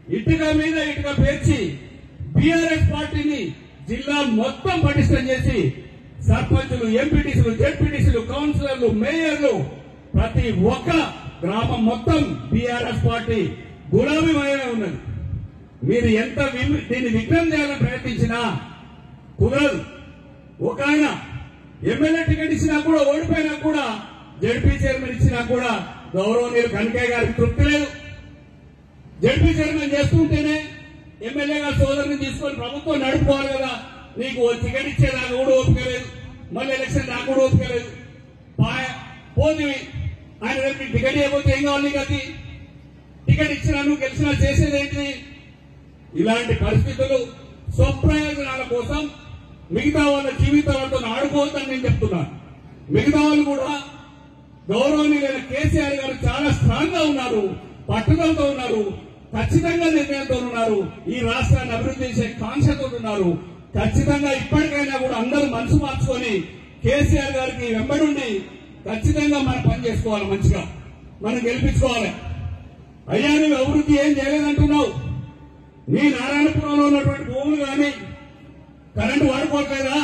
ఇటుక మీద ఇటుక పేర్చి బీఆర్ఎస్ పార్టీని జిల్లా మొత్తం పటిష్టం చేసి సర్పంచులు ఎంపీటీసీలు జెడ్పీటీసీలు కౌన్సిలర్లు మేయర్లు ప్రతి ఒక్క గ్రామం మొత్తం బీఆర్ఎస్ పార్టీ గులాబీమయమే ఉన్నది మీరు ఎంత విమ్- దీన్ని విఘ్నం చేయాలని ప్రయత్నించినా కుదరదు ఒక ఆయన ఎమ్మెల్యే టికెట్ ఇచ్చినా కూడా ఓడిపోయినా కూడా జడ్పీ చైర్మన్ ఇచ్చినా కూడా గౌరవనీయులు కనకయ్య గారికి తృప్తి లేదు జడ్పీ చైర్మన్ చేస్తుంటేనే ఎమ్మెల్యే గారు సోదరుని తీసుకొని ప్రభుత్వం నడుపుకోవాలి కదా నీకు ఓ టికెట్ ఇచ్చేదాకా కూడా ఓపిక లేదు మళ్ళీ ఎలక్షన్ దాకా కూడా ఓపిక లేదు పాయ పోతివి ఆయన రేపు నీకు టికెట్ ఇవ్వకపోతే ఏం కావాలి నీకు అది టికెట్ ఇచ్చినా నువ్వు గెలిచినా చేసేదేంటి ఇలాంటి పరిస్థితులు స్వప్రయోజనాల కోసం మిగతా వాళ్ళ జీవితాలతో ఆడుకోవద్దని నేను చెప్తున్నాను మిగతా వాళ్ళు కూడా గౌరవనీయులైన కేసీఆర్ గారు చాలా స్ట్రాంగ్ గా ఉన్నారు పట్టుదలతో ఉన్నారు ఖచ్చితంగా నిర్ణయంతో ఉన్నారు ఈ రాష్ట్రాన్ని అభివృద్ధి చేసే కాంక్షతో ఉన్నారు ఖచ్చితంగా ఇప్పటికైనా కూడా అందరూ మనసు మార్చుకొని కేసీఆర్ గారికి వెంబడుండి ఖచ్చితంగా మనం పని చేసుకోవాలి మంచిగా మనం గెలిపించుకోవాలి అయ్యా నువ్వు అభివృద్ధి ఏం చేయలేదంటున్నావు నీ నారాయణపురంలో ఉన్నటువంటి భూములు కానీ కరెంటు వాడుకోవట్లేదా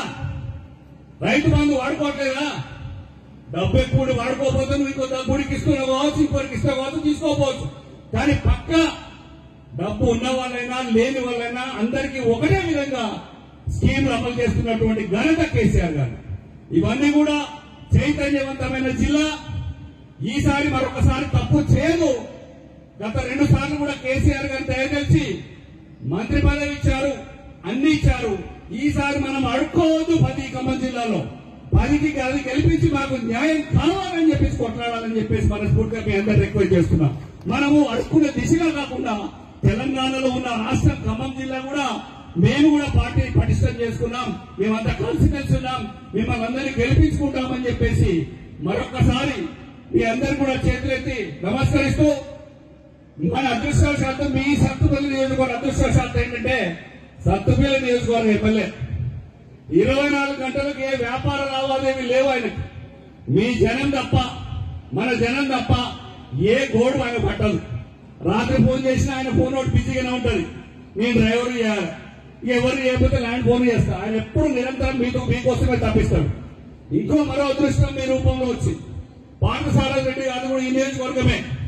రైతు బంధు వాడుకోవట్లేదా డబ్బు ఎక్కువ వాడుకోకపోతే నువ్వు ఇంకో డబ్బుడికి ఇస్తున్నా కావచ్చు ఇంకోరికి ఇస్తా కావచ్చు తీసుకోకపోవచ్చు కానీ పక్క డబ్బు ఉన్న వాళ్ళైనా లేని వాళ్ళైనా అందరికీ ఒకటే విధంగా స్కీమ్లు అమలు చేస్తున్నటువంటి ఘనత కేసీఆర్ గారు ఇవన్నీ కూడా చైతన్యవంతమైన జిల్లా ఈసారి మరొకసారి తప్పు చేయదు గత రెండు సార్లు కూడా కేసీఆర్ గారు దయచేసి మంత్రి పదవి ఇచ్చారు అన్ని ఇచ్చారు ఈసారి మనం అడుక్కోవద్దు పది ఖమ్మం జిల్లాలో పదికి కాదు గెలిపించి మాకు న్యాయం కావాలని చెప్పేసి కొట్లాడాలని చెప్పేసి మనస్ఫూర్తిగా మీ అందరు రిక్వెస్ట్ చేస్తున్నాం మనము అడుక్కునే దిశగా కాకుండా తెలంగాణలో ఉన్న రాష్ట్రం ఖమ్మం జిల్లా కూడా మేము కూడా పార్టీని పటిష్టం చేసుకున్నాం మేమంతా కలిసిమెలిసి ఉన్నాం మిమ్మల్ని అందరినీ గెలిపించుకుంటామని చెప్పేసి మరొకసారి మీ అందరు కూడా చేతులెత్తి నమస్కరిస్తూ మన అదృష్టవశాత్తు మీ సత్తుపల్లి నియోజకవర్గం అదృష్టవశాత్తు ఏంటంటే సత్తుపల్లి నియోజకవర్గం ఎమ్మెల్యే ఇరవై నాలుగు గంటలకు ఏ వ్యాపార లావాదేవీ లేవు ఆయనకి మీ జనం తప్ప మన జనం తప్ప ఏ గోడు ఆయన పట్టదు రాత్రి ఫోన్ చేసినా ఆయన ఫోన్ ఒకటి బిజీగానే ఉంటది నేను డ్రైవర్ చేయాలి ఎవరు చేయకపోతే ల్యాండ్ ఫోన్ చేస్తా ఆయన ఎప్పుడు నిరంతరం మీతో మీకోసమే తప్పిస్తాడు ఇంకో మరో అదృష్టం మీ రూపంలో వచ్చి పాఠశాల రెడ్డి గారు కూడా ఈ నియోజకవర్గమే